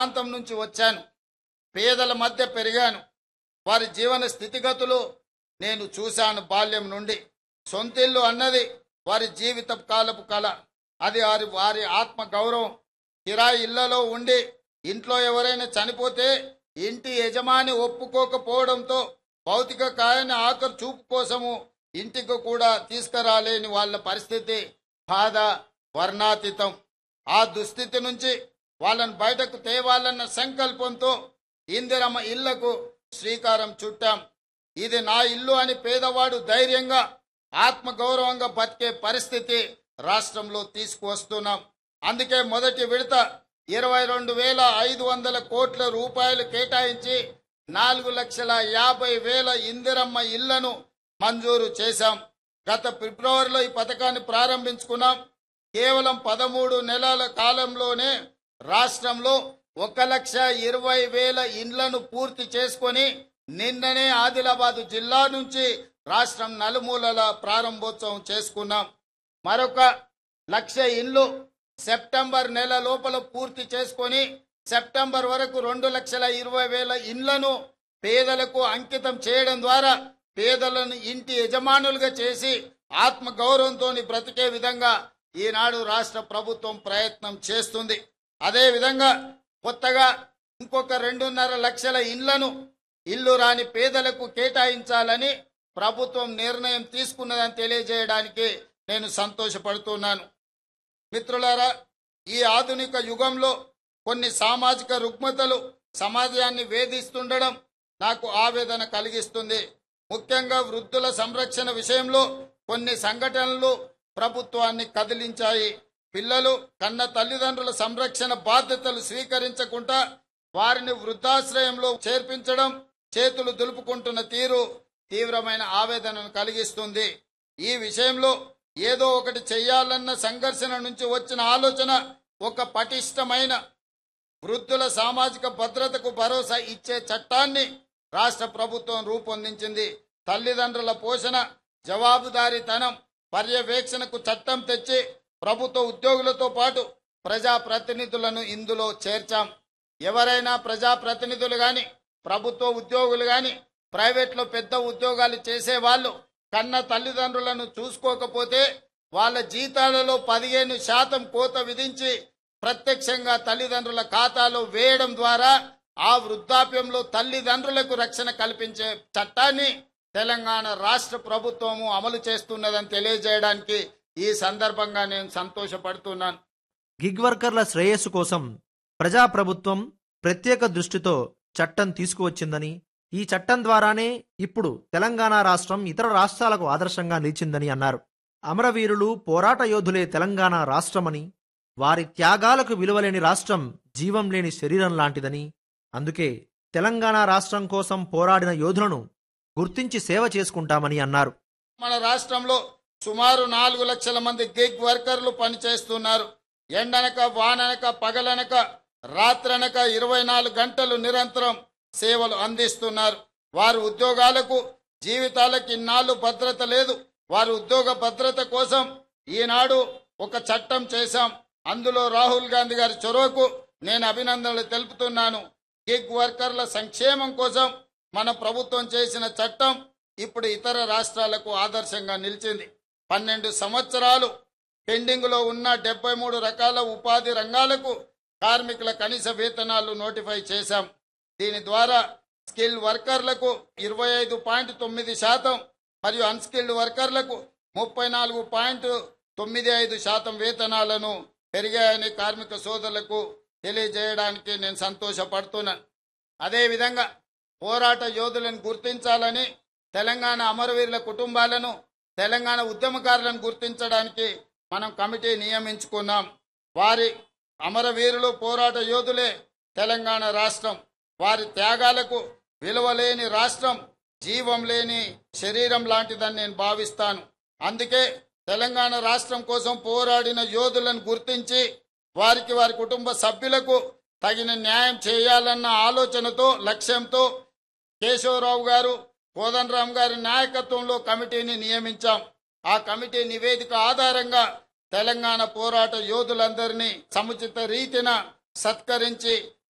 ప్రాంతం నుంచి వచ్చాను పేదల మధ్య పెరిగాను వారి జీవన స్థితిగతులు నేను చూశాను బాల్యం నుండి సొంతిల్లు అన్నది వారి జీవిత కాలపు కళ అది వారి వారి ఆత్మ గౌరవం కిరాయి ఇళ్లలో ఉండి ఇంట్లో ఎవరైనా చనిపోతే ఇంటి యజమాని ఒప్పుకోకపోవడంతో భౌతిక కాయాన్ని ఆఖరు చూపు కోసము ఇంటికి కూడా తీసుకురాలేని వాళ్ళ పరిస్థితి బాధ వర్ణాతీతం ఆ దుస్థితి నుంచి వాళ్ళని బయటకు తేవాలన్న సంకల్పంతో ఇందిరమ్మ ఇళ్లకు శ్రీకారం చుట్టాం ఇది నా ఇల్లు అని పేదవాడు ధైర్యంగా ఆత్మగౌరవంగా బతికే పరిస్థితి రాష్ట్రంలో తీసుకువస్తున్నాం అందుకే మొదటి విడత ఇరవై రెండు వేల ఐదు వందల కోట్ల రూపాయలు కేటాయించి నాలుగు లక్షల యాభై వేల ఇందిరమ్మ ఇళ్లను మంజూరు చేశాం గత ఫిబ్రవరిలో ఈ పథకాన్ని ప్రారంభించుకున్నాం కేవలం పదమూడు నెలల కాలంలోనే రాష్ట్రంలో ఒక లక్ష ఇరవై వేల ఇండ్లను పూర్తి చేసుకొని నిన్ననే ఆదిలాబాద్ జిల్లా నుంచి రాష్ట్రం నలుమూలల ప్రారంభోత్సవం చేసుకున్నాం మరొక లక్ష ఇండ్లు సెప్టెంబర్ నెల లోపల పూర్తి చేసుకొని సెప్టెంబర్ వరకు రెండు లక్షల ఇరవై వేల ఇండ్లను పేదలకు అంకితం చేయడం ద్వారా పేదలను ఇంటి యజమానులుగా చేసి ఆత్మ గౌరవంతో బ్రతికే విధంగా ఈనాడు రాష్ట్ర ప్రభుత్వం ప్రయత్నం చేస్తుంది అదే విధంగా కొత్తగా ఇంకొక రెండున్నర లక్షల ఇండ్లను ఇల్లు రాని పేదలకు కేటాయించాలని ప్రభుత్వం నిర్ణయం తీసుకున్నదని తెలియజేయడానికి నేను సంతోషపడుతున్నాను మిత్రులారా ఈ ఆధునిక యుగంలో కొన్ని సామాజిక రుగ్మతలు సమాజాన్ని వేధిస్తుండడం నాకు ఆవేదన కలిగిస్తుంది ముఖ్యంగా వృద్ధుల సంరక్షణ విషయంలో కొన్ని సంఘటనలు ప్రభుత్వాన్ని కదిలించాయి పిల్లలు కన్న తల్లిదండ్రుల సంరక్షణ బాధ్యతలు స్వీకరించకుండా వారిని వృద్ధాశ్రయంలో చేర్పించడం చేతులు దులుపుకుంటున్న తీరు తీవ్రమైన ఆవేదనను కలిగిస్తుంది ఈ విషయంలో ఏదో ఒకటి చెయ్యాలన్న సంఘర్షణ నుంచి వచ్చిన ఆలోచన ఒక పటిష్టమైన వృద్ధుల సామాజిక భద్రతకు భరోసా ఇచ్చే చట్టాన్ని రాష్ట్ర ప్రభుత్వం రూపొందించింది తల్లిదండ్రుల పోషణ జవాబుదారీతనం పర్యవేక్షణకు చట్టం తెచ్చి ప్రభుత్వ ఉద్యోగులతో పాటు ప్రజా ప్రతినిధులను ఇందులో చేర్చాం ఎవరైనా ప్రజా ప్రతినిధులు గాని ప్రభుత్వ ఉద్యోగులు గాని ప్రైవేట్లో పెద్ద ఉద్యోగాలు చేసే వాళ్ళు కన్న తల్లిదండ్రులను చూసుకోకపోతే వాళ్ళ జీతాలలో పదిహేను శాతం కోత విధించి ప్రత్యక్షంగా తల్లిదండ్రుల ఖాతాలో వేయడం ద్వారా ఆ వృద్ధాప్యంలో తల్లిదండ్రులకు రక్షణ కల్పించే చట్టాన్ని తెలంగాణ రాష్ట్ర ప్రభుత్వము అమలు చేస్తున్నదని తెలియజేయడానికి ఈ సందర్భంగా నేను సంతోషపడుతున్నాను గిగ్ వర్కర్ల శ్రేయస్సు కోసం ప్రజాప్రభుత్వం ప్రత్యేక దృష్టితో చట్టం తీసుకువచ్చిందని ఈ చట్టం ద్వారానే ఇప్పుడు తెలంగాణ రాష్ట్రం ఇతర రాష్ట్రాలకు ఆదర్శంగా నిలిచిందని అన్నారు అమరవీరులు పోరాట యోధులే తెలంగాణ రాష్ట్రమని వారి త్యాగాలకు విలువలేని రాష్ట్రం జీవం లేని శరీరం లాంటిదని అందుకే తెలంగాణ రాష్ట్రం కోసం పోరాడిన యోధులను గుర్తించి సేవ చేసుకుంటామని అన్నారు మన రాష్ట్రంలో సుమారు నాలుగు లక్షల మంది గిగ్ వర్కర్లు పనిచేస్తున్నారు ఎండనక వాననక పగలనక రాత్రనక ఇరవై నాలుగు గంటలు నిరంతరం సేవలు అందిస్తున్నారు వారి ఉద్యోగాలకు జీవితాలకు ఇన్నాళ్ళు భద్రత లేదు వారి ఉద్యోగ భద్రత కోసం ఈనాడు ఒక చట్టం చేశాం అందులో రాహుల్ గాంధీ గారి చొరవకు నేను అభినందనలు తెలుపుతున్నాను గిగ్ వర్కర్ల సంక్షేమం కోసం మన ప్రభుత్వం చేసిన చట్టం ఇప్పుడు ఇతర రాష్ట్రాలకు ఆదర్శంగా నిలిచింది పన్నెండు సంవత్సరాలు పెండింగ్ లో ఉన్న డెబ్బై మూడు రకాల ఉపాధి రంగాలకు కార్మికుల కనీస వేతనాలు నోటిఫై చేశాం దీని ద్వారా స్కిల్ వర్కర్లకు ఇరవై ఐదు పాయింట్ తొమ్మిది శాతం మరియు అన్స్కిల్డ్ వర్కర్లకు ముప్పై నాలుగు పాయింట్ తొమ్మిది ఐదు శాతం వేతనాలను పెరిగాయని కార్మిక సోదరులకు తెలియజేయడానికి నేను సంతోషపడుతున్నాను అదేవిధంగా పోరాట యోధులను గుర్తించాలని తెలంగాణ అమరవీరుల కుటుంబాలను తెలంగాణ ఉద్యమకారులను గుర్తించడానికి మనం కమిటీ నియమించుకున్నాం వారి అమరవీరులు పోరాట యోధులే తెలంగాణ రాష్ట్రం వారి త్యాగాలకు విలువలేని రాష్ట్రం జీవం లేని శరీరం లాంటిదని నేను భావిస్తాను అందుకే తెలంగాణ రాష్ట్రం కోసం పోరాడిన యోధులను గుర్తించి వారికి వారి కుటుంబ సభ్యులకు తగిన న్యాయం చేయాలన్న ఆలోచనతో లక్ష్యంతో కేశవరావు గారు కోదండరామ్ గారి నాయకత్వంలో కమిటీని నియమించాం ఆ కమిటీ నివేదిక ఆధారంగా తెలంగాణ పోరాట యోధులందరినీ సముచిత రీతిన సత్కరించి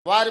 వారి